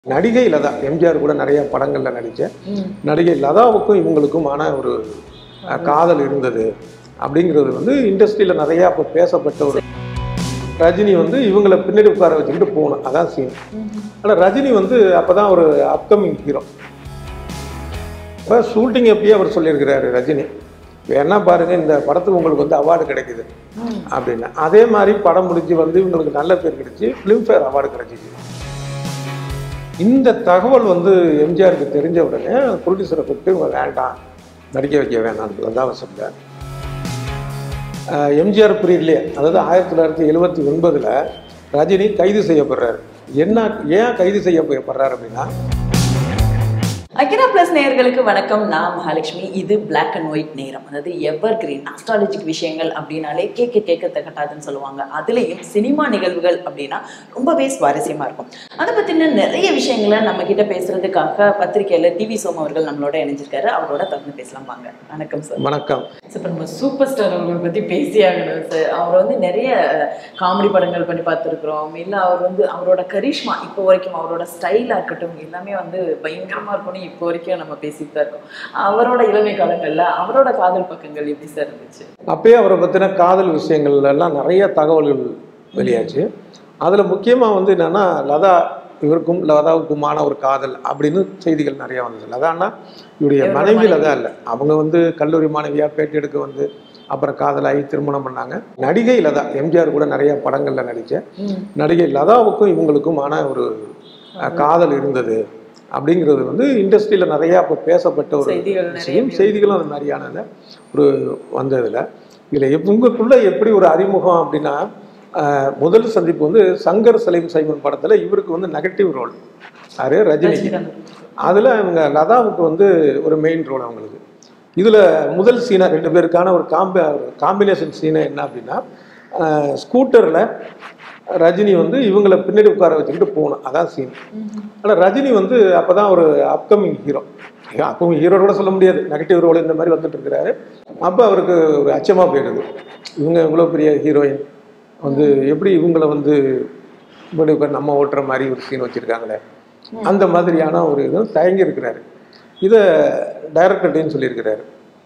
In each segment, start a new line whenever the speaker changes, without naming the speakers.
நடிகை லதா எம்ஜிஆர் கூட நிறைய படங்கள்ல நடித்தேன் நடிகை லதாவுக்கும் இவங்களுக்குமான ஒரு அஹ், காதல் இருந்தது அப்படிங்கிறது வந்து இண்டஸ்ட்ரியில் நிறைய அப்போ பேசப்பட்ட ஒரு ரஜினி வந்து இவங்களை பின்னாடி உட்கார வச்சுக்கிட்டு போகணும் அதான் சீன் ஆனால் ரஜினி வந்து அப்போ தான் ஒரு அப்கமிங் ஹீரோ இப்போ ஷூட்டிங் அப்பயே அவர் சொல்லியிருக்கிறாரு ரஜினி வேணா பாருங்க இந்த படத்துக்கு உங்களுக்கு வந்து அவார்டு கிடைக்குது அப்படின்னு அதே மாதிரி படம் முடிஞ்சு வந்து இவங்களுக்கு நல்ல பேர் கிடைச்சி ஃபிலிம்ஃபேர் அவார்டு கிடைச்சிச்சு இந்த தகவல் வந்து எம்ஜிஆருக்கு தெரிஞ்ச உடனே ப்ரொடியூசரை கூப்பிட்டு இவங்க வேண்டாம் நடிக்க வைக்க வேணாம் லதாவசத்தில் எம்ஜிஆர் பீரியட்லேயே அதாவது ஆயிரத்தி தொள்ளாயிரத்தி எழுபத்தி ஒன்பதில் ரஜினி கைது செய்யப்படுறாரு என்ன ஏன் கைது செய்யப்படுறாரு அப்படின்னா
அகிரா பிளஸ் நேயர்களுக்கு வணக்கம் நான் மகாலட்சுமி இது பிளாக் அண்ட் ஒயிட் நேரம் அதாவது எவர் கிரீன் அஸ்ட்ராலஜிக் விஷயங்கள் அப்படின்னாலே கேட்க கேட்க தகட்டாதுன்னு சொல்லுவாங்க அதுலேயும் சினிமா நிகழ்வுகள் அப்படின்னா ரொம்பவே சுவாரஸ்யமா இருக்கும் அதை பத்தின நிறைய விஷயங்களை நம்ம கிட்ட பேசுறதுக்காக பத்திரிகையில டிவி சோம் அவர்கள் நம்மளோட இணைஞ்சிருக்காரு அவரோட தொடர்ந்து பேசலாம் வாங்க வணக்கம் சார்
வணக்கம்
சார் இப்போ நம்ம சூப்பர் ஸ்டார் அவர்களை பற்றி பேசி ஆகணும் சார் அவர் வந்து நிறைய காமெடி படங்கள் பண்ணி பார்த்துருக்குறோம் இல்லை அவர் வந்து அவரோட கரிஷ்மா இப்போ வரைக்கும் அவரோட ஸ்டைலாக இருக்கட்டும் எல்லாமே வந்து பயங்கரமாக இருக்கும்னு இப்போ வரைக்கும் நம்ம பேசிட்டு தான் இருக்கோம் அவரோட இளமை காலங்களில் அவரோட காதல் பக்கங்கள் எப்படி சார் இருந்துச்சு
அப்பயே அவரை பற்றின காதல் விஷயங்கள் எல்லாம் நிறைய தகவல்கள் வெளியாச்சு அதில் முக்கியமாக வந்து என்னென்னா லதா இவருக்கும் லதாவுக்குமான ஒரு காதல் அப்படின்னு செய்திகள் நிறைய வந்தது லதான்னா இவருடைய
இவரோட
மனைவி
மனைவி.
லதா இல்லை அவங்க வந்து கல்லூரி மாணவியாக பேட்டி எடுக்க வந்து அப்புறம் காதலாகி திருமணம் பண்ணாங்க நடிகை லதா எம்ஜிஆர் கூட நிறைய படங்களில் நடித்தேன் நடிகை லதாவுக்கும் இவங்களுக்குமான ஒரு அஹ், காதல் இருந்தது அப்படிங்கிறது வந்து இண்டஸ்ட்ரியில் நிறைய அப்போ பேசப்பட்ட ஒரு
செய்திகள் நிறைய
விஷயம் செய்திகளும் அந்த மாதிரியான ஒரு வந்ததில் இதில் இவங்களுக்குள்ள எப்படி ஒரு அறிமுகம் அப்படின்னா ஆஹ், முதல் சந்திப்பு வந்து சங்கர் சலீம் சைமன் படத்தில் இவருக்கு வந்து நெகட்டிவ் ரோல் யாரு ரஜினிக்கு
ரஜினிகாந்த்.
அதில் இவங்க லதாவுக்கு வந்து ஒரு மெயின் ரோல் அவங்களுக்கு இதில் முதல் சீனை ரெண்டு பேருக்கான ஒரு காம்பி காம்பினேஷன் சீனை என்ன அப்படின்னா ஸ்கூட்டரில் ரஜினி வந்து இவங்களை பின்னாடி உட்கார வச்சுக்கிட்டு போகணும் அதான் சீன் ஆனால் ரஜினி வந்து அப்போ தான் ஒரு அப்கமிங் ஹீரோ அப்பவும் ஹீரோ கூட சொல்ல முடியாது நெகட்டிவ் ரோல் இந்த மாதிரி வந்துட்டு இருக்கிறாரு அப்போ அவருக்கு ஒரு அச்சமாக போயிடுது இவங்க இவ்வளோ பெரிய ஹீரோயின் வந்து எப்படி இவங்கள வந்து இப்படி உட்கார்ந்து நம்ம ஓட்டுற மாதிரி ஒரு சீன் வச்சுருக்காங்களே அந்த மாதிரியான ஒரு இது தயங்கி இருக்கிறாரு இதை டைரக்டர்கிட்டையும் சொல்லியிருக்கிறாரு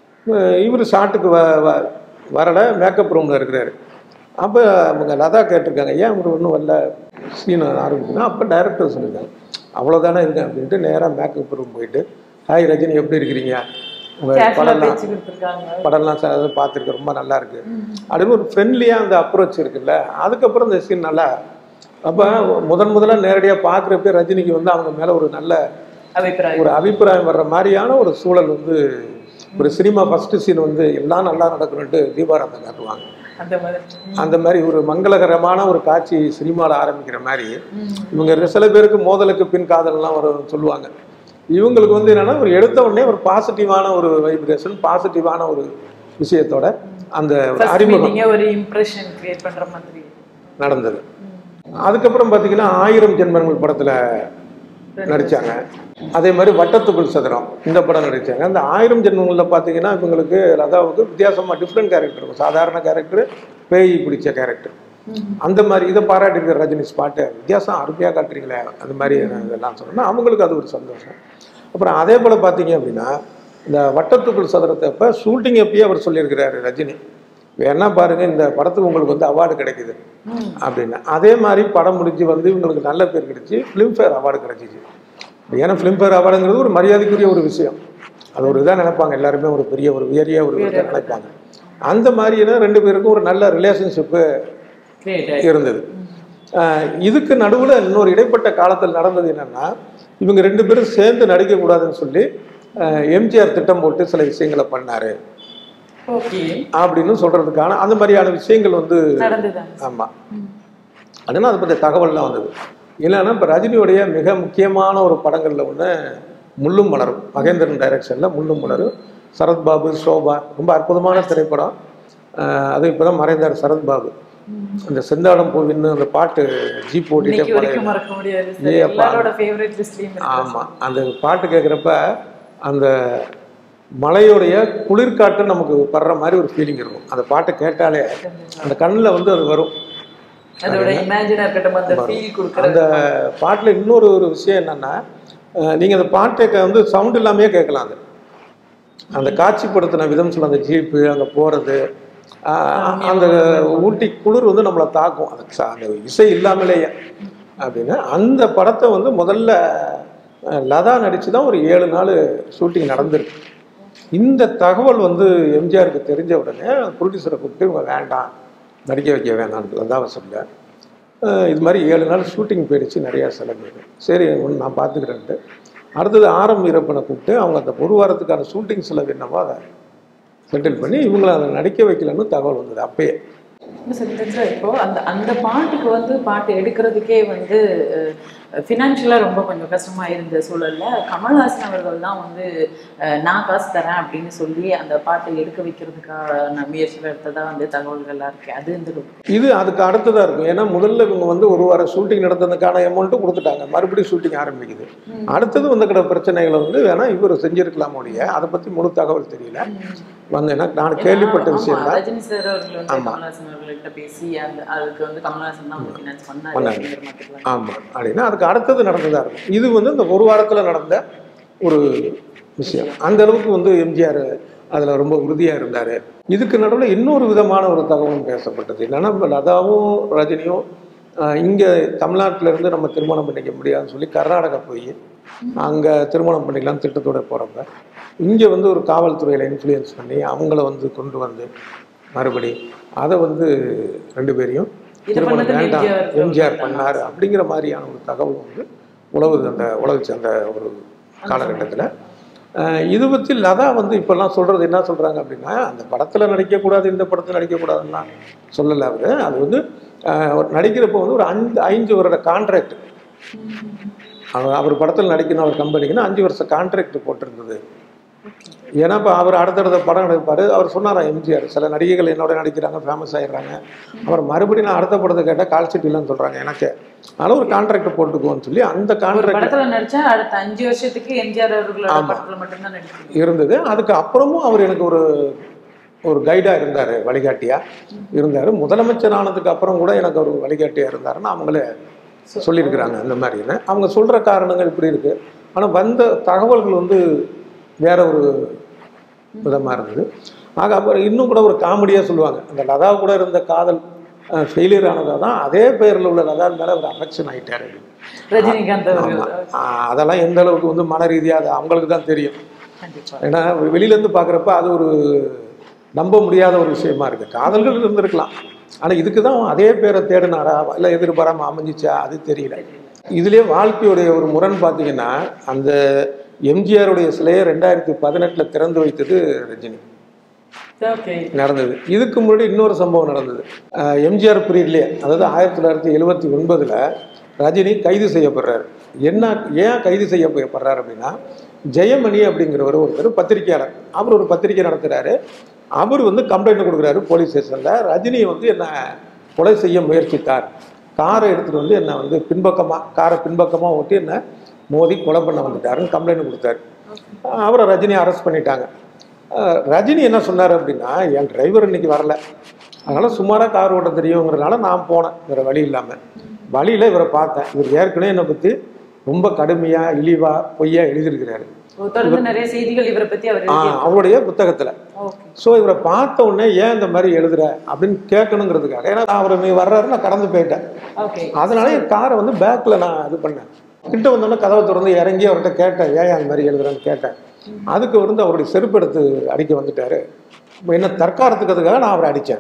இவர் ஷாட்டுக்கு வ வ- வரல மேக்கப் ரூமில் இருக்கிறாரு அப்போ அவங்க லதா கேட்டிருக்காங்க ஏன் அவர் ஒன்றும் வரல சீன் ஆரம்பிக்கணும் அப்போ டைரக்டர் சொல்லியிருக்காங்க அவ்வளோதானே இருக்கேன் அப்படின்ட்டு நேராக மேக்கப் ரூம் போயிட்டு ஹாய் ரஜினி எப்படி இருக்கிறீங்க உங்கள்
Casual ஆ
படம்லாம்
பேச்சு கொடுத்துருக்காங்க
படம்லாம் சார் அதை பார்த்துருக்கேன் ரொம்ப நல்லா இருக்கு அப்படின்னு ஒரு ஃப்ரெண்ட்லியாக அந்த அப்ரோச் இருக்குல்ல அதுக்கப்புறம் இந்த சீன் நல்லா அப்போ முதன் முதல்ல நேரடியாக பார்க்குறப்ப ரஜினிக்கு வந்து அவங்க மேலே ஒரு நல்ல
அபிப்பிராயம்
ஒரு அபிப்பிராயம் வர்ற மாதிரியான ஒரு சூழல் வந்து ஒரு சினிமா ஃபஸ்ட்டு சீன் வந்து எல்லாம் நல்லா நடக்கணுன்ட்டு தீபாராதம் காட்டுவாங்க
அந்த மாதிரி
அந்த மாதிரி ஒரு மங்களகரமான ஒரு காட்சி சினிமாவில் ஆரம்பிக்கிற மாதிரி இவங்க சில பேருக்கு மோதலுக்கு பின் காதல்லாம் வரும் சொல்லுவாங்க இவங்களுக்கு வந்து என்னன்னா ஒரு எடுத்த உடனே ஒரு பாசிட்டிவான ஒரு வைப்ரேஷன் பாசிட்டிவான ஒரு விஷயத்தோட அந்த ஒரு
First
அறிமுகம்
meeting-ஏ ஒரு இம்ப்ரெஷன் கிரியேட் பண்ற மாதிரி
நடந்தது அதுக்கப்புறம் பார்த்தீங்கன்னா ஆயிரம் ஜென்மங்கள் படத்தில் நடித்தாங்க அதே மாதிரி வட்டத்துக்குள் சதுரம் இந்த படம் நடித்தாங்க அந்த ஆயிரம் ஜென்மங்களில் பார்த்தீங்கன்னா இவங்களுக்கு லதாவுக்கு வித்தியாசமாக டிஃப்ரெண்ட் கேரக்டர் இருக்கும் சாதாரண கேரக்டர் பேய் பிடிச்ச கேரக்டர் அந்த மாதிரி இதை பாராட்டியிருக்கிற ரஜினி ஸ்பாட்டு வித்தியாசம் அருமையாக காட்டுறீங்களே அந்த மாதிரி நான் இதெல்லாம் சொன்னேன்னா அவங்களுக்கு அது ஒரு சந்தோஷம் அப்புறம் அதே போல் பார்த்தீங்க அப்படின்னா இந்த வட்டத்துக்குள் சதுரத்தை அப்போ ஷூட்டிங் அப்பயே அவர் சொல்லியிருக்கிறாரு ரஜினி வேணா பாருங்க இந்த படத்துக்கு உங்களுக்கு வந்து அவார்டு கிடைக்குது அப்படின்னு அதே மாதிரி படம் முடிஞ்சு வந்து இவங்களுக்கு நல்ல பேர் கிடைச்சி ஃபிலிம்ஃபேர் அவார்டு கிடைச்சிச்சு ஏன்னா ஃபிலிம்ஃபேர் அவார்டுங்கிறது ஒரு மரியாதைக்குரிய ஒரு விஷயம் அது ஒரு இதாக நினைப்பாங்க எல்லாருமே ஒரு பெரிய ஒரு உயரிய ஒரு இதை நினைப்பாங்க அந்த மாதிரினா ரெண்டு பேருக்கும் ஒரு நல்ல ரிலேஷன்ஷிப்பு
கிரியேட்
இருந்தது ஆஹ் இதுக்கு நடுவில் இன்னொரு இடைப்பட்ட காலத்தில் நடந்தது என்னன்னா இவங்க ரெண்டு பேரும் சேர்ந்து நடிக்கக்கூடாதுன்னு சொல்லி ஆஹ் எம்ஜிஆர் திட்டம் போட்டு சில விஷயங்களை பண்ணாரு
ஓகே
அப்படின்னு சொல்றதுக்கான அந்த மாதிரியான விஷயங்கள் வந்து
நடந்துதான்
ஆமாம் அப்படின்னா அதை பற்றிய தகவல்லாம் வந்தது இல்லைன்னா இப்போ ரஜினியுடைய மிக முக்கியமான ஒரு படங்களில் ஒன்று முள்ளும் மலரும் மகேந்திரன் டைரக்ஷனில் முள்ளும் மலரும் சரத்பாபு சோபா ரொம்ப அற்புதமான திரைப்படம் ஆஹ் அது இப்போ தான் மறைந்தார் சரத்பாபு அந்த செந்தாடம் பூவின்னு அந்த பாட்டு ஜீப் ஓட்டிகிட்டே
இன்னைக்கு
போகிறேன்
வரைக்கும் மறக்க முடியாது சார்
ஏ அப்பா.
எல்லாரோட ஃபேவரட் லிஸ்ட்லயும் இருக்கு
ஆமாம் அந்த பாட்டு கேட்குறப்ப அந்த மலையுடைய குளிர்காற்று நமக்கு படுற மாதிரி ஒரு ஃபீலிங் இருக்கும் அந்த பாட்டை கேட்டாலே அந்த கண்ணில் வந்து அது வரும்
அதோட இமேஜினா இருக்கட்டும் அந்த ஃபீல் கொடுக்குற
அந்த பாட்டில் இன்னொரு ஒரு விஷயம் என்னன்னா அஹ் நீங்க அந்த பாட்டை க- வந்து சவுண்ட் இல்லாமையே கேட்கலாம் அது அந்த காட்சிப்படுத்தின விதம் சொல்ல அந்த ஜீப்பு அங்கே போகிறது அந்த ஊட்டி குளிர் வந்து நம்மளை தாக்கும் அது ச- அந்த இசை இல்லாமலேயே அப்படின்னு அந்த படத்தை வந்து முதல்ல அஹ், லதா நடித்து தான் ஒரு ஏழு நாள் ஷூட்டிங் நடந்திருக்கு இந்த தகவல் வந்து எம்ஜிஆருக்கு தெரிஞ்ச உடனே ப்ரொடியூசரை கூப்பிட்டு இவங்க வேண்டாம் நடிக்க வைக்க வேணாம் லதாவை சொல்ல அஹ் இது மாதிரி ஏழு நாள் ஷூட்டிங் போயிடுச்சு நிறையா செலவு சரி ஒன்று நான் பார்த்துக்கிறேன்ட்டு அடுத்தது ஆரம் வீரப்பனை கூப்பிட்டு அவங்க அந்த ஒரு வாரத்துக்கான ஷூட்டிங் செலவு என்னவோ அதை செட்டில் பண்ணி இவங்களை அதை நடிக்க வைக்கலன்னு தகவல் வந்தது அப்பயே
சார் இப்போ அந்த அந்த பாட்டுக்கு வந்து பாட்டு எடுக்கிறதுக்கே வந்து ஃபினான்ஷியலாக ரொம்ப கொஞ்சம் கஷ்டமா இருந்த சூழல்ல கமல்ஹாசன் அவர்கள் தான் வந்து அஹ், நான் காசு தரேன் அப்படின்னு சொல்லி அந்த பாட்டை எடுக்க வைக்கிறதுக்கான முயற்சிகள் எடுத்ததா வந்து தகவல்கள்லாம் இருக்கு அது இந்த
இது அதுக்கு அடுத்ததாக இருக்கும் ஏன்னா முதல்ல இவங்க வந்து ஒரு வாரம் ஷூட்டிங் நடந்ததுக்கான அமௌண்ட்டும் கொடுத்துட்டாங்க மறுபடியும் ஷூட்டிங் ஆரம்பிக்குது அடுத்தது வந்து கிட பிரச்சனைகளை வந்து வேணா இவர் செஞ்சிருக்கலாம் ஒழிய அதை பற்றி முழு தகவல் தெரியல வந்து ஏன்னா நான் கேள்விப்பட்ட
ஆமா,
விஷயம் தான்
ரஜினி சார் அவர்கள் வந்து கமல்ஹாசன் அவர்கள்ட்ட பேசி அந்த அதுக்கு வந்து கமல்ஹாசன் தான் ஃபினான்ஸ் பண்ணாரு
பண்ணாரு.
அப்படிங்கிற மாதிரி
ஆமாம் அப்படின்னா அதுக்கு அடுத்தது நடந்ததா இருக்கும் இது வந்து இந்த ஒரு வாரத்தில் நடந்த ஒரு விஷயம் அந்த அளவுக்கு வந்து எம்ஜிஆர் அதில் ரொம்ப உறுதியாக இருந்தார் இதுக்கு நடுவில் இன்னொரு விதமான ஒரு தகவலும் பேசப்பட்டது என்னன்னா இப்ப லதாவும் ரஜினியும் இங்கே தமிழ்நாட்டிலேருந்து நம்ம திருமணம் பண்ணிக்க முடியாதுன்னு சொல்லி கர்நாடகா போய் அங்கே திருமணம் பண்ணிக்கலாம் திட்டத்தோட போகிறப்ப இங்கே வந்து ஒரு காவல்துறையில் இன்ஃப்ளூயன்ஸ் பண்ணி அவங்கள வந்து கொண்டு வந்து மறுபடி அதை வந்து ரெண்டு பேரையும்
இது
திருமணம்
பண்ணது
வேண்டாம்
எம்ஜிஆர்
எம்ஜிஆர் பண்ணார் அப்படிங்கிற மாதிரியான ஒரு தகவல் வந்து உழவுது அந்த உழவுச்சு அந்த ஒரு காலகட்டத்தில் இது பற்றி லதா வந்து இப்போல்லாம் சொல்கிறது என்ன சொல்கிறாங்க அப்படின்னா அந்த படத்தில் நடிக்கக்கூடாது இந்த படத்தில் நடிக்கக்கூடாதுன்னா சொல்லலை அவர் அது வந்து அஹ், அவர் நடிக்கிறப்போ வந்து ஒரு அஞ்சு ஐந்து வருட கான்ட்ராக்ட் அவர் படத்தில் நடிக்கணும் அவர் கம்பெனிக்குன்னு அஞ்சு வருஷம் கான்ட்ராக்ட் போட்டிருந்தது ஏன்னா இப்போ அவர் அடுத்தடுத்த படம் நடிப்பார் அவர் சொன்னாராம் எம்ஜிஆர் சில நடிகைகள் என்னோட நடிக்கிறாங்க ஃபேமஸ் ஆயிடுறாங்க அப்புறம் மறுபடியும் நான் அடுத்த படத்தை கேட்டால் கால் ஷீட் இல்லைன்னு சொல்கிறாங்க எனக்கு அதனால் ஒரு கான்ட்ராக்ட் போட்டுக்குவோன்னு சொல்லி அந்த
ஒரு
கான்ட்ராக்ட்
படத்துல நடிச்சா அடுத்த அஞ்சு வருஷத்துக்கு எம்ஜிஆர் அவர்களோட
ஆமா.
படத்துல மட்டும்தான் நடிக்கணும்
இருந்தது அதுக்கு அப்புறமும் அவர் எனக்கு ஒரு ஒரு கைடாக இருந்தார் வழிகாட்டியாக இருந்தார் முதலமைச்சர் ஆனதுக்கு அப்புறம் கூட எனக்கு ஒரு வழிகாட்டியாக இருந்தாருன்னு அவங்களே சொல்லியிருக்கிறாங்க இந்த மாதிரின்னு அவங்க சொல்கிற காரணங்கள் இப்படி இருக்குது ஆனால் வந்த தகவல்கள் வந்து வேற ஒரு விதமாக இருந்தது ஆக அப்புறம் இன்னும் கூட ஒரு காமெடியாக சொல்லுவாங்க அந்த லதா கூட இருந்த காதல் ஃபெயிலியர் ஆனதாக தான் அதே பெயரில் உள்ள லதா மேலே அவர் அஃபெக்ஷன் ஆகிட்டார் அப்படின்னு
ரஜினிகாந்த் அவர்கள்
ஆமா. ஆஹ் அதெல்லாம் எந்த அளவுக்கு வந்து மன ரீதியாக அது அவங்களுக்கு தான் தெரியும்
கண்டிப்பா
ஏன்னா வெளியிலேருந்து பார்க்குறப்ப அது ஒரு நம்ப முடியாத ஒரு விஷயமா இருக்கு காதல்கள் இருந்திருக்கலாம் ஆனால் இதுக்கு தான் அதே பேரை தேடினாரா இல்லை எதிர்பாராமல் அமைஞ்சிச்சா அது தெரியல இதுலேயே வாழ்க்கையுடைய ஒரு முரண் பார்த்தீங்கன்னா அந்த எம்ஜிஆருடைய சிலையை ரெண்டாயிரத்தி பதினெட்டில் திறந்து வைத்தது ரஜினி
ஓகே
நடந்தது இதுக்கு முன்னாடி இன்னொரு சம்பவம் நடந்தது அஹ் எம்ஜிஆர் பீரியட்லேயே அதாவது ஆயிரத்தி தொள்ளாயிரத்தி எழுபத்தி ஒன்பதில் ரஜினி கைது செய்யப்படுறாரு என்ன ஏன் கைது செய்யப்படுறாரு அப்படின்னா ஜெயமணி அப்படிங்கிறவர் ஒருத்தர் பத்திரிக்கையாளர் அவர் ஒரு பத்திரிக்கை நடத்துகிறாரு அவர் வந்து கம்ப்ளைண்ட் கொடுக்குறாரு போலீஸ் ஸ்டேஷனில் ரஜினியை வந்து என்னை கொலை செய்ய முயற்சித்தார் காரை எடுத்துகிட்டு வந்து என்னை வந்து பின்பக்கமாக காரை பின்பக்கமாக ஓட்டி என்னை மோதி கொலை பண்ண வந்துட்டாருன்னு கம்ப்ளைண்ட் கொடுத்தாரு அவரை ரஜினி அரெஸ்ட் பண்ணிட்டாங்க அஹ் ரஜினி என்ன சொன்னார் அப்படின்னா என் டிரைவர் இன்னைக்கு வரல அதனால சுமாராக கார் ஓட்ட தெரியுங்கிறதுனால நான் போனேன் வேற வழி இல்லாமல் வழியில் இவரை பார்த்தேன் இவர் ஏற்கனவே என்னை பற்றி ரொம்ப கடுமையாக இழிவாக பொய்யா எழுதியிருக்கிறாரு
தொடர்ந்து நிறைய செய்திகள் இவரை பத்தி அவர்
ஆ, அவருடைய புத்தகத்தில்
ஓகே
ஸோ இவரை பார்த்த உடனே ஏன் இந்த மாதிரி எழுதுற அப்படின்னு கேட்கணுங்கிறதுக்காக ஏன்னா அவர் நீ வர்றாரு நான் கடந்து போயிட்டேன்
ஓகே
அதனால என் காரை வந்து பேக்கில் நான் இது பண்ணேன் கிட்ட வந்தோடனே கதவை திறந்து இறங்கி அவர்கிட்ட கேட்டேன் ஏன் அந்த மாதிரி எழுதுறேன்னு கேட்டேன் அதுக்கு வந்து அவருடைய செருப்பு எடுத்து அடிக்க வந்துட்டாரு என்ன தற்காரத்துக்கிறதுக்காக நான் அவரை அடித்தேன்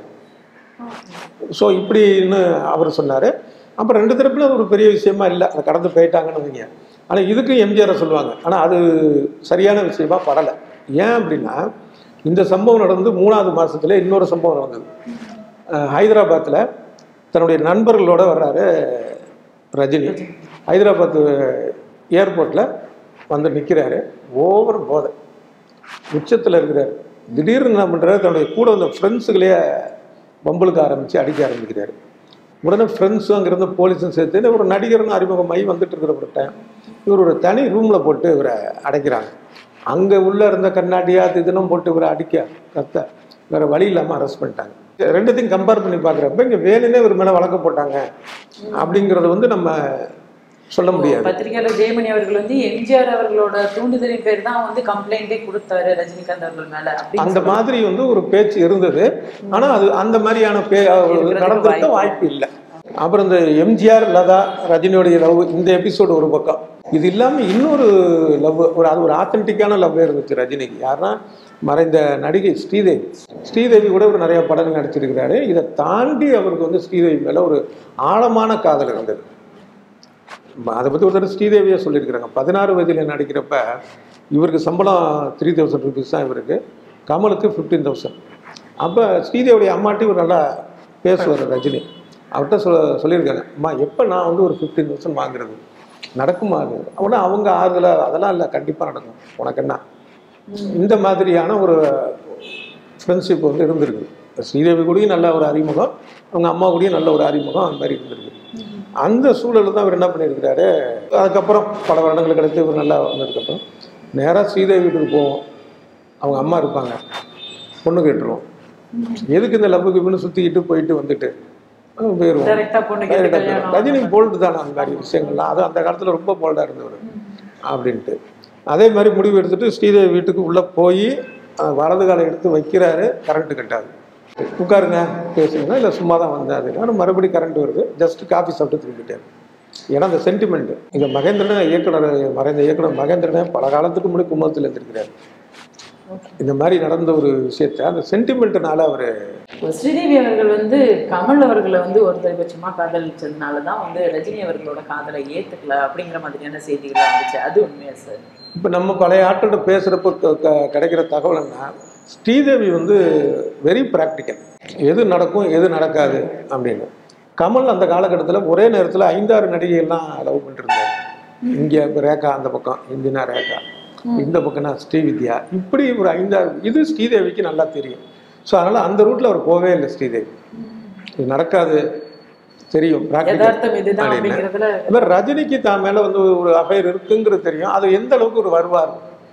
ஸோ இப்படின்னு அவர் சொன்னார் அப்புறம் ரெண்டு தரப்புல அது ஒரு பெரிய விஷயமா இல்லை அதை கடந்து போயிட்டாங்கன்னு வைங்க ஆனால் இதுக்கும் எம்ஜிஆரை சொல்லுவாங்க ஆனால் அது சரியான விஷயமா படலை ஏன் அப்படின்னா இந்த சம்பவம் நடந்து மூணாவது மாசத்துல இன்னொரு சம்பவம் நடந்தது அஹ் ஹைதராபாத்தில் தன்னுடைய நண்பர்களோட வர்றாரு ரஜினி ஹைதராபாத் ஏர்போர்ட்டில் வந்து நிற்கிறாரு ஓவர் போதை உச்சத்தில் இருக்கிறார் திடீர்னு என்ன பண்ணுறாரு தன்னுடைய கூட வந்த ஃப்ரெண்ட்ஸுகளையே வம்பளுக்க ஆரம்பித்து அடிக்க ஆரம்பிக்கிறாரு உடனே ஃப்ரெண்ட்ஸும் அங்கேருந்து போலீஸும் சேர்த்து ஒரு நடிகர்னு அறிமுகமாகி வந்துட்டு இருக்கிற ஒரு டைம் இவர் ஒரு தனி ரூமில் போட்டு இவரை அடைக்கிறாங்க அங்கே உள்ளே இருந்த கண்ணாடியா அது இதுன்னு போட்டு இவரை அடிக்க கத்த வேறு வழி இல்லாமல் அரெஸ்ட் பண்ணிட்டாங்க ரெண்டுத்தையும் கம்பேர் பண்ணி பார்க்குறப்ப இங்கே வேணுன்னே ஒரு மேலே வழக்கு போட்டாங்க அப்படிங்கிறது வந்து நம்ம சொல்ல முடியாது
பத்திரிகையாளர் ஜெயமணி அவர்கள் வந்து எம்ஜிஆர் அவர்களோட தூண்டுதலின் பேர் தான் வந்து கம்ப்ளைண்டே கொடுத்தாரு ரஜினிகாந்த் அவர்கள் மேல
அந்த
அப்படின்னு
மாதிரி வந்து ஒரு பேச்சு இருந்தது ஆனா அது அந்த மாதிரியான பே
இருக்கிறதுக்கு
நடந்திருக்க
வாய்ப்பு
வாய்ப்பு இல்லை அப்புறம் இந்த எம்ஜிஆர் லதா ரஜினியோடைய லவ் இந்த எபிசோடு ஒரு பக்கம் இது இல்லாம இன்னொரு லவ் ஒரு அது ஒரு ஆத்தென்டிக்கான லவ் இருந்துச்சு ரஜினிக்கு யாருன்னா மறைந்த நடிகை ஸ்ரீதேவி ஸ்ரீதேவி கூட ஒரு நிறைய படங்கள் நடிச்சிருக்கிறாரு இதை தாண்டி அவருக்கு வந்து ஸ்ரீதேவி மேல ஒரு ஆழமான காதல் இருந்தது அதை பற்றி ஒருத்தர் ஸ்ரீதேவியே சொல்லியிருக்கிறாங்க பதினாறு வயதில் நடிக்கிறப்ப இவருக்கு சம்பளம் த்ரீ தௌசண்ட் ருபீஸ் தான் இவருக்கு கமலுக்கு ஃபிஃப்டீன் தௌசண்ட் அப்போ ஸ்ரீதேவியுடைய அம்மாட்டி ஒரு நல்லா பேசுவார் ரஜினி அவர்கிட்ட சொல் சொல்லியிருக்காங்க அம்மா எப்போ நான் வந்து ஒரு ஃபிஃப்டீன் தௌசண்ட் வாங்குறது நடக்குமா அது உடனே அவங்க ஆறுதலாக அதெல்லாம் இல்லை கண்டிப்பாக நடக்கும் உனக்கு என்ன இந்த மாதிரியான ஒரு ஃப்ரெண்ட்ஷிப் வந்து இருந்திருக்கு ஸ்ரீதேவி கூடயும் நல்ல ஒரு அறிமுகம் அவங்க அம்மா கூடயும் நல்ல ஒரு அறிமுகம் அந்த மாதிரி இருந்திருக்கு அந்த சூழலில் தான் அவர் என்ன பண்ணியிருக்கிறாரு அதுக்கப்புறம் பல வருடங்களுக்கு அடுத்து இவர் நல்லா வந்ததுக்கப்புறம் நேராக ஸ்ரீதேவி வீட்டுக்கு போவோம் அவங்க அம்மா இருப்பாங்க பொண்ணு கேட்டுருவோம் எதுக்கு இந்த லவ்வுக்கு இப்படின்னு சுற்றிக்கிட்டு போயிட்டு வந்துட்டு அங்க போயிடுவோம்
டைரக்டா பொண்ணு கேட்டு
Direct ஆ போயிடுவோம்.
கல்யாணம்
ரஜினி போல்டு தானே அந்த மாதிரி விஷயங்கள்லாம் அது அந்த காலத்தில் ரொம்ப போல்டாக இருந்தவர் அப்படின்ட்டு அதே மாதிரி முடிவு எடுத்துட்டு ஸ்ரீதேவி வீட்டுக்கு உள்ளே போய் வலது காலை எடுத்து வைக்கிறாரு கரண்ட்டு கட்டாது உட்காருங்க பேசுங்கன்னா இல்லை சும்மா தான் வந்தாரு ஆனால் மறுபடியும் கரண்ட் வருது ஜஸ்ட் காஃபி சாப்பிட்டு திரும்பிட்டாரு ஏன்னா அந்த சென்டிமெண்ட் இங்கே மகேந்திரனை இயக்குனர் மறைந்த இயக்குனர் மகேந்திரனை பல காலத்துக்கு முன்னாடி கும்பகத்தில் இருந்திருக்கிறார் இந்த மாதிரி நடந்த ஒரு விஷயத்த அந்த சென்டிமெண்ட்னால அவர்
இப்போ ஸ்ரீதேவி அவர்கள் வந்து கமல் அவர்களை வந்து ஒருத்தரிபட்சமா காதலிச்சதுனால தான் வந்து ரஜினி அவர்களோட காதலை ஏத்துக்கல அப்படிங்கிற மாதிரியான செய்திகள் வந்துச்சு அது உண்மையா சார்
இப்போ நம்ம பழைய ஆட்கள்கிட்ட பேசுகிறப்ப க- க- கிடைக்கிற தகவல் என்ன ஸ்ரீதேவி வந்து வெரி ப்ராக்டிக்கல் எது நடக்கும் எது நடக்காது அப்படின்னு கமல் அந்த காலகட்டத்தில் ஒரே நேரத்தில் ஐந்தாறு நடிகைகள்லாம் லவ் பண்ணிருந்தார் இங்கே ரேகா அந்த பக்கம் இந்தினா ரேகா இந்த பக்கம்னா ஸ்ரீவித்யா இப்படி ஒரு ஐந்தாறு இது ஸ்ரீதேவிக்கு நல்லா தெரியும் ஸோ அதனால் அந்த ரூட்டில் அவர் போகவே இல்லை ஸ்ரீதேவி இது நடக்காது தெரியும் practical
யதார்த்தம் இதுதான்
அப்படின்னு.
அப்படிங்கிறதுல
அது மாதிரி ரஜினிக்கு தான் மேல வந்து ஒரு அஃபைர் இருக்குங்கிறது தெரியும் அது எந்த அளவுக்கு ஒரு வருவார்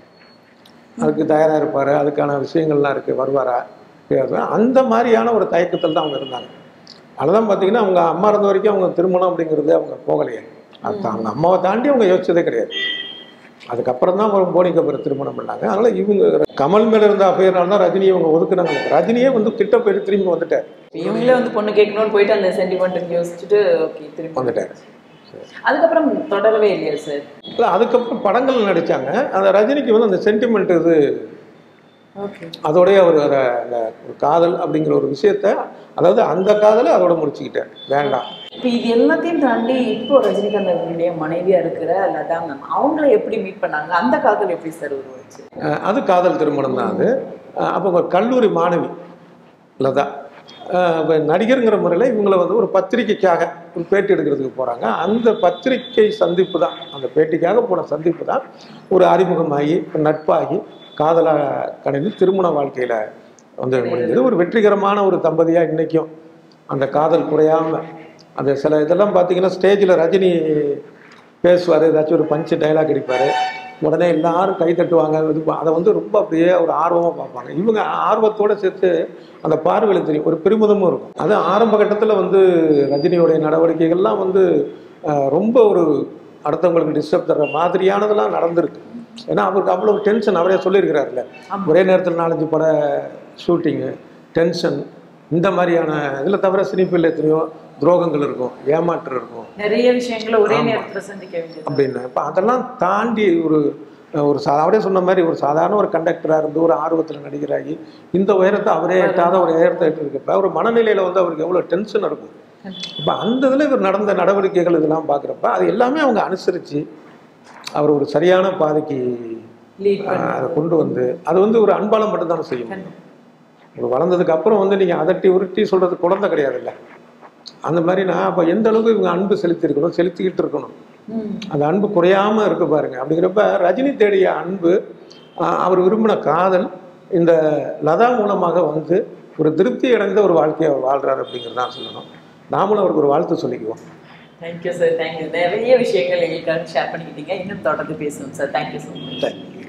அதுக்கு தயாரா இருப்பாரு அதுக்கான விஷயங்கள்லாம் இருக்கு வருவாரா தெரியாது. அந்த மாதிரியான ஒரு தயக்கத்தில் தான் அவங்க இருந்தாங்க அதுதான் பார்த்தீங்கன்னா அவங்க அம்மா இருந்த வரைக்கும் அவங்க திருமணம் அப்படிங்கிறது அவங்க போகலையே அது அவங்க அம்மாவை தாண்டி அவங்க யோசிச்சதே கிடையாது அதுக்கப்புறம் தான் அவங்க போனி கபூர் திருமணம் பண்ணாங்க அதனால இவங்க கமல் மேல இருந்த அஃபையர்னால தான் ரஜினியை அவங்க ஒதுக்குனாங்க ரஜினியே வந்து கிட்ட போயிட்டு திரும்பி வந்துட்டார்
இவங்களே வந்து பொண்ணு கேட்கணும்னு போயிட்டு அந்த சென்டிமெண்ட் யோசிச்சுட்டு ஓகே திரும்பி
வந்துட்டார்
அதுக்கப்புறம் தொடரவே இல்லையா சார்
இல்லை அதுக்கப்புறம் படங்கள் நடிச்சாங்க அந்த ரஜினிக்கு வந்து அந்த சென்டிமெண்ட் இது
ஓகே
அதோடய அவர் அதை அந்த ஒரு காதல் அப்படிங்கிற ஒரு விஷயத்த அதாவது அந்த காதலை அதோட முடிச்சுக்கிட்டார் வேண்டாம்
இப்போ இது எல்லாத்தையும் தாண்டி இப்போ ரஜினிகாந்த் அவர்களுடைய மனைவியா இருக்கிற லதா மேம் அவங்கள எப்படி மீட் பண்ணாங்க அந்த காதல் எப்படி சார் உருவாச்சு
அஹ் அது காதல் திருமணம் தான் அது அஹ் அப்போ ஒரு கல்லூரி மாணவி லதா அஹ் இப்ப நடிகருங்கிற முறையில் இவங்களை வந்து ஒரு பத்திரிக்கைக்காக ஒரு பேட்டி எடுக்கிறதுக்கு போகிறாங்க அந்த பத்திரிக்கை சந்திப்பு தான் அந்த பேட்டிக்காக போன சந்திப்பு தான் ஒரு அறிமுகமாகி ஒரு நட்பாகி காதலாக கணிந்து திருமண வாழ்க்கையில் வந்து முடிஞ்சது ஒரு வெற்றிகரமான ஒரு தம்பதியாக இன்றைக்கும் அந்த காதல் குறையாமல் அந்த சில இதெல்லாம் பார்த்தீங்கன்னா ஸ்டேஜில் ரஜினி பேசுவார் ஏதாச்சும் ஒரு பஞ்சு டைலாக் அடிப்பார் உடனே எல்லாரும் கை தட்டுவாங்க இது ப- அதை வந்து ரொம்ப அப்படியே ஒரு ஆர்வமாக பார்ப்பாங்க இவங்க ஆர்வத்தோட சேர்த்து அந்த பார்வையில் தெரியும் ஒரு பெருமிதமும் இருக்கும் அது ஆரம்ப கட்டத்தில் வந்து ரஜினியோடைய நடவடிக்கைகள்லாம் வந்து அஹ், ரொம்ப ஒரு அடுத்தவங்களுக்கு டிஸ்டர்ப் தர்ற மாதிரியானதெல்லாம் நடந்திருக்கு ஏன்னா அவருக்கு அவ்வளோ டென்ஷன் அவரே சொல்லியிருக்கிறாருல்ல
ஆமா.
ஒரே நேரத்தில் நாலஞ்சு பட ஷூட்டிங்கு டென்ஷன் இந்த மாதிரியான இதில் தவிர சினிப்பில் எத்தனையோ துரோகங்கள் இருக்கும் ஏமாற்று இருக்கும்
நிறைய விஷயங்களை ஒரே
ஆமா.
நேரத்துல சந்திக்க வேண்டியது
அப்படின்னு இப்போ அதெல்லாம் தாண்டி ஒரு ஒரு சா அவரே சொன்ன மாதிரி ஒரு சாதாரண ஒரு கண்டக்டராக இருந்து ஒரு ஆர்வத்தில் நடிகராகி இந்த உயரத்தை அவரே எட்டாத ஒரு உயரத்தை எட்டிருக்கப்ப ஒரு மனநிலையில் வந்து அவருக்கு எவ்வளோ டென்ஷன் இருக்கும் இப்போ அந்த இதில் இவர் நடந்த நடவடிக்கைகள் இதெல்லாம் பார்க்குறப்ப அது எல்லாமே அவங்க அனுசரித்து அவர் ஒரு சரியான பாதைக்கு
லீட்
ஆஹ், அதை கொண்டு வந்து அது வந்து ஒரு அன்பாலம் மட்டும்தானே செய்ய முடியும் ஒரு வளர்ந்ததுக்கு அப்புறம் வந்து நீங்கள் அதட்டி உருட்டி சொல்கிறது குழந்தை கிடையாதுல்ல அந்த மாதிரி நான் அப்போ எந்த அளவுக்கு இவங்க அன்பு செலுத்தியிருக்கணும் செலுத்திக்கிட்டு இருக்கணும்
ம்
அந்த அன்பு குறையாம இருக்கு பாருங்க அப்படிங்கிறப்ப ரஜினி தேடிய அன்பு ஆஹ், அவர் விரும்பின காதல் இந்த லதா மூலமாக வந்து ஒரு திருப்தி அடைந்த ஒரு வாழ்க்கையை அவர் வாழ்றாரு அப்படிங்கிறது தான் சொல்லணும் நாமளும் அவருக்கு ஒரு வாழ்த்து சொல்லிக்குவோம்
தேங்க்யூ சார் தேங்க்யூ நிறைய விஷயங்கள் எங்களுக்காக ஷேர் பண்ணிக்கிட்டீங்க இன்னும் தொடர்ந்து பேசுவோம் sir thank you so much
thank you